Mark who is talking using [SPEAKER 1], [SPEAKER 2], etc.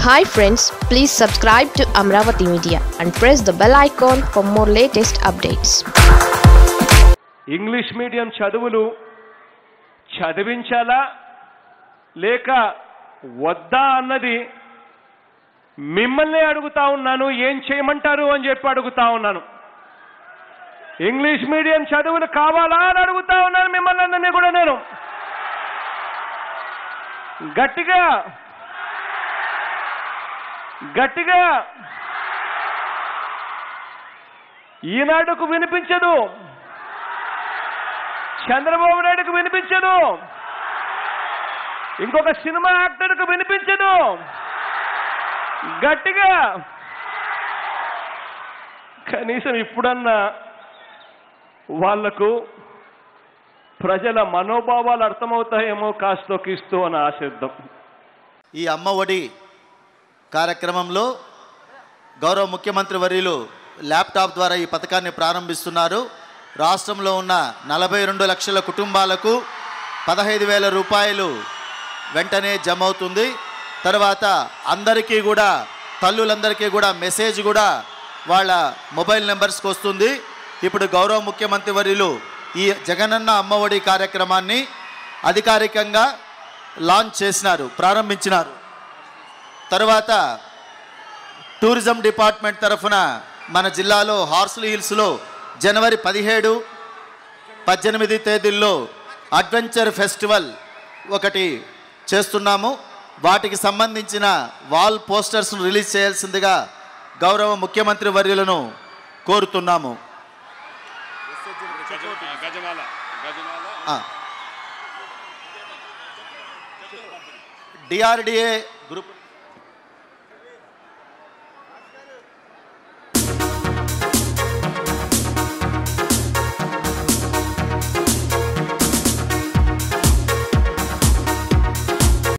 [SPEAKER 1] hi friends please subscribe to Amaravati media and press the bell icon for more latest updates
[SPEAKER 2] English medium చదువులు చదివించాలా లేక వద్దా అన్నది మిమ్మల్ని అడుగుతా ఉన్నాను ఏం చేయమంటారు అని చెప్పి అడుగుతా ఉన్నాను ఇంగ్లీష్ మీడియం చదువులు కావాలా అని అడుగుతా ఉన్నాను మిమ్మల్ని అందరినీ కూడా నేను గట్టిగా గట్టిగా ఈనాడుకు వినిపించదు చంద్రబాబు నాయుడుకు వినిపించదు ఇంకొక సినిమా యాక్టర్కు వినిపించదు గట్టిగా కనీసం ఇప్పుడన్నా వాళ్లకు ప్రజల మనోభావాలు అర్థమవుతాయేమో కాస్తో కీస్తూ అని ఆశిద్దాం
[SPEAKER 3] ఈ అమ్మ ఒడి కార్యక్రమంలో గౌరవ ముఖ్యమంత్రి వర్యులు ల్యాప్టాప్ ద్వారా ఈ పథకాన్ని ప్రారంభిస్తున్నారు రాష్ట్రంలో ఉన్న నలభై రెండు లక్షల కుటుంబాలకు పదహైదు వేల రూపాయలు వెంటనే జమ అవుతుంది తర్వాత అందరికీ కూడా తల్లులందరికీ కూడా మెసేజ్ కూడా వాళ్ళ మొబైల్ నెంబర్స్కి వస్తుంది ఇప్పుడు గౌరవ ముఖ్యమంత్రి వర్యులు ఈ జగనన్న అమ్మఒడి కార్యక్రమాన్ని అధికారికంగా లాంచ్ చేసినారు ప్రారంభించినారు తర్వాత టూరిజం డిపార్ట్మెంట్ తరఫున మన జిల్లాలో హార్స్లీ హిల్స్లో జనవరి పదిహేడు పద్దెనిమిది తేదీల్లో అడ్వెంచర్ ఫెస్టివల్ ఒకటి చేస్తున్నాము వాటికి సంబంధించిన వాల్ పోస్టర్స్ను రిలీజ్ చేయాల్సిందిగా గౌరవ ముఖ్యమంత్రి వర్యులను కోరుతున్నాము డిఆర్డిఏ